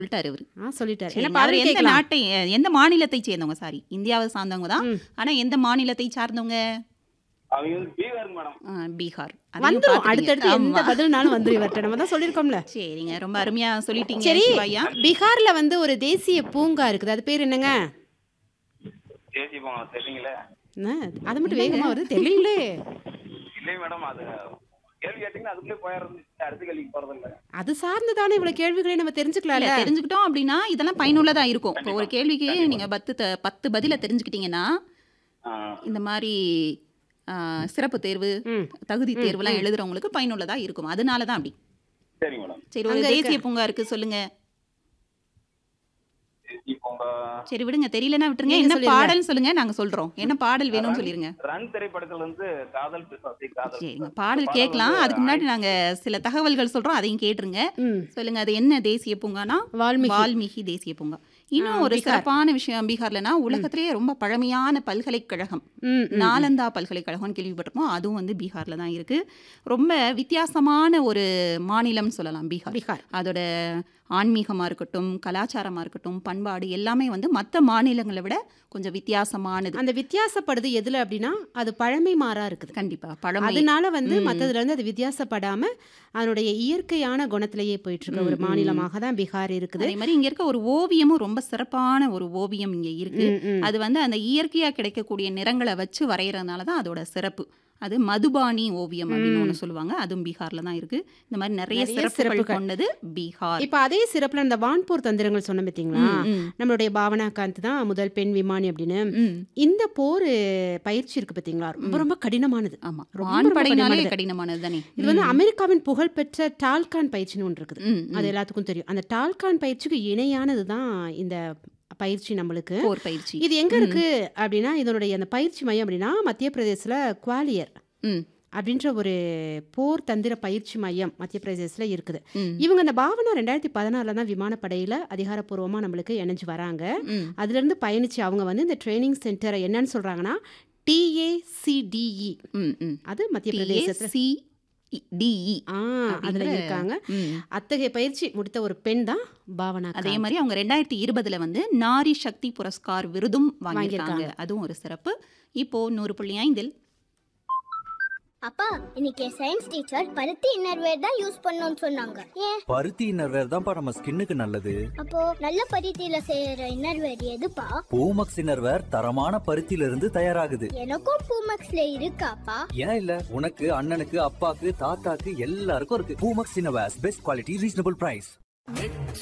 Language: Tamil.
சொல்லிட்டாரு அவரு ஆ சொல்லிட்டாரு சரி, என்ன அவர் பாடல் எந்த கேட்கலாம் நாட்டை எந்த மாநிலத்தை சேர்ந்தவங்க சாரி இந்தியாவை சார்ந்தவங்க தான் ம். ஆனா எந்த மாநிலத்தை சார்ந்தவங்க அவங்க வந்து பீகாருங்க மேடம் ஆ, பீகார் அதையும் வந்துரும் பார்த்துட்டீங்க. அடுத்தடுத்து எந்த ஆமா. பதில்னாலும் வந்துரும் இவர்கிட்ட நம்ம தான் சொல்லியிருக்கோம்ல சரிங்க ரொம்ப அருமையா சொல்லிட்டீங்க சரி சிவாயா பீகார்ல வந்து ஒரு தேசிய பூங்கா இருக்குது அது பேர் என்னங்க தேசிய போங்க தெரியுங்களே என்ன, அது மட்டும் வேகமா வருது தெரியலீங்களே இல்லை மேடம் அது கேள்வி கேட்டீங்கன்னா அதுக்குள்ளே போயிடுறது அடுத்த கேள்விக்கு போறது இல்ல அது சார்ந்து தானே இவ்வளவு கேள்விகளை நம்ம இல்ல தெரிஞ்சுக்கலாம்ல தெரிஞ்சுக்கிட்டோம் அப்படின்னா இதெல்லாம் பயனுள்ளதா இருக்கும் இப்போ ஒரு கேள்விக்கு நீங்க பத்து த- பத்து பதில தெரிஞ்சுக்கிட்டீங்கன்னா ஆ, இந்த மாதிரி ஆ, சிறப்பு தேர்வு ம். தகுதி தேர்வுலாம் எழுதுறவங்களுக்கு பயனுள்ளதா இருக்கும் அதனால தான் அப்படி சரிங்க மேடம் சரி ஒரு அங்க இருக்க- தேசிய பூங்கா இருக்கு சொல்லுங்க தேசிய பூங்கா சரி விடுங்க தெரியலன்னா விட்டுருங்க நீங்க என்ன சொல்லிருங்க. பாடல் சொல்லுங்க நாங்க சொல்றோம் என்ன பாடல் வேணும்னு சொல்லிருங்க ரன் திரைப்படத்துல வந்து காதல் பிசாசை காதல் சரிங்க பிசாசை. பாடல் பாடல் கேட்கலாம் வந்து அதுக்கு முன்னாடி நாங்க சில தகவல்கள் சொல்றோம் அதையும் கேட்டுருங்க ம். சொல்லுங்க அது என்ன தேசிய பூங்கானா வால்மீகி வால்மீகி தேசிய பூங்கா இன்னும் ஆ, ஒரு பீகார். சிறப்பான விஷயம் பீகார்லனா உலகத்திலேயே ரொம்ப பழமையான பல்கலைக்கழகம் ம், ம். நாலந்தா பல்கலைக்கழகம்னு கேள்விப்பட்டிருப்போம் அதுவும் வந்து பீகார்ல தான் இருக்கு ரொம்ப வித்தியாசமான ஒரு மாநிலம்னு சொல்லலாம் பீகார் பீகார் அதோட ஆன்மீகமாக இருக்கட்டும் கலாச்சாரமாக இருக்கட்டும் பண்பாடு எல்லாமே வந்து மற்ற மாநிலங்களை விட கொஞ்சம் வித்தியாசமானது அந்த வித்தியாசப்படுது எதுல அப்படின்னா அது பழமை மாறா இருக்குது கண்டிப்பா பழமை அதனால வந்து ம். மத்ததுல இருந்து அது வித்தியாசப்படாம அதனுடைய இயற்கையான குணத்திலேயே போயிட்டு இருக்க ஒரு ம், ம். மாநிலமாக தான் பீகார் இருக்குது அதே மாதிரி இங்க இருக்க ஒரு ஓவியமும் ரொம்ப சிறப்பான ஒரு ஓவியம் இங்க இருக்கு ம், ம். அது வந்து அந்த இயற்கையா கிடைக்கக்கூடிய நிறங்களை வச்சு வரைகிறதுனால தான் அதோட சிறப்பு அது மதுபானி ஓவியம் அப்படின்னு ம். ஒன்று சொல்லுவாங்க அதுவும் பீகார்ல தான் இருக்கு இந்த மாதிரி நிறைய நிறைய சிறப்புகள் சிறப்புகள். கொண்டது பீகார் இப்ப அதே சிறப்புல இந்த வான்போர் தந்திரங்கள் சொன்ன பார்த்தீங்களா ம், ம், நம்மளுடைய பாவனா காந்த் தான் முதல் பெண் விமானி அப்படின்னு ம். இந்த போர் பயிற்சி இருக்கு பார்த்தீங்களா ரொம்ப ரொம்ப கடினமானது ஆமா ரொம்ப ரொம்ப வான்படைனாலே கடினமானது. கடினமானது தானே இது வந்து அமெரிக்காவின் புகழ்பெற்ற டால்கான் பயிற்சின்னு ஒன்று இருக்குது ம், ம். அது எல்லாத்துக்கும் தெரியும் அந்த டால்கான் பயிற்சிக்கு இணையானது தான் இந்த பயிற்சி நம்மளுக்கு போர் பயிற்சி இது எங்க இருக்கு அப்படின்னா இதனுடைய அந்த பயிற்சி மையம் அப்படின்னா மத்திய பிரதேசல குவாலியர் ம், அப்படின்ற ஒரு போர் தந்திர பயிற்சி மையம் மத்திய பிரதேசத்துல இருக்குது ம், இவங்க இந்த பாவனா ரெண்டாயிரத்தி பதினாறுல தான் விமானப்படையில அதிகாரப்பூர்வமா நம்மளுக்கு இணைஞ்சு வராங்க ம். அதுல இருந்து பயணிச்சு அவங்க வந்து இந்த ட்ரைனிங் சென்டரை என்னன்னு சொல்றாங்கன்னா டிஏசிடிஇ ம், ம். அது மத்திய பிரதேசத்துல ACDE. ஆ அதுல அப்படிங்கிற- இருக்காங்க ம். அத்தகைய பயிற்சி முடித்த ஒரு பெண் தான் பாவனா அதே காந்த். மாதிரி அவங்க ரெண்டாயிரத்தி இருபதுல வந்து நாரி சக்தி புரஸ்கார் விருதும் வாங்கியிருக்காங்க வாங்கியிருக்காங்க. அதுவும் ஒரு சிறப்பு இப்போ நூறு புள்ளி ஐந்தில் அப்பா இன்னைக்கு சயின்ஸ் டீச்சர் பருத்தி இன்னர்வேர் தான் யூஸ் பண்ணணும்னு சொன்னாங்க ஏன் பருத்தி இன்னர்வேர் தான்ப்பா நம்ம ஸ்கின்னுக்கு நல்லது அப்போ நல்ல பருத்தியில செய்யற இன்னர்வேர் எதுப்பா பூமக்ஸ் இன்னர்வேர் தரமான பருத்தியில இருந்து தயாராகுது எனக்கும் பூமக்ஸ்ல இருக்காப்பா ஏன் இல்ல உனக்கு அண்ணனுக்கு அப்பாக்கு தாத்தாக்கு எல்லாருக்கும் இருக்கு Poomex innerwears best quality reasonable price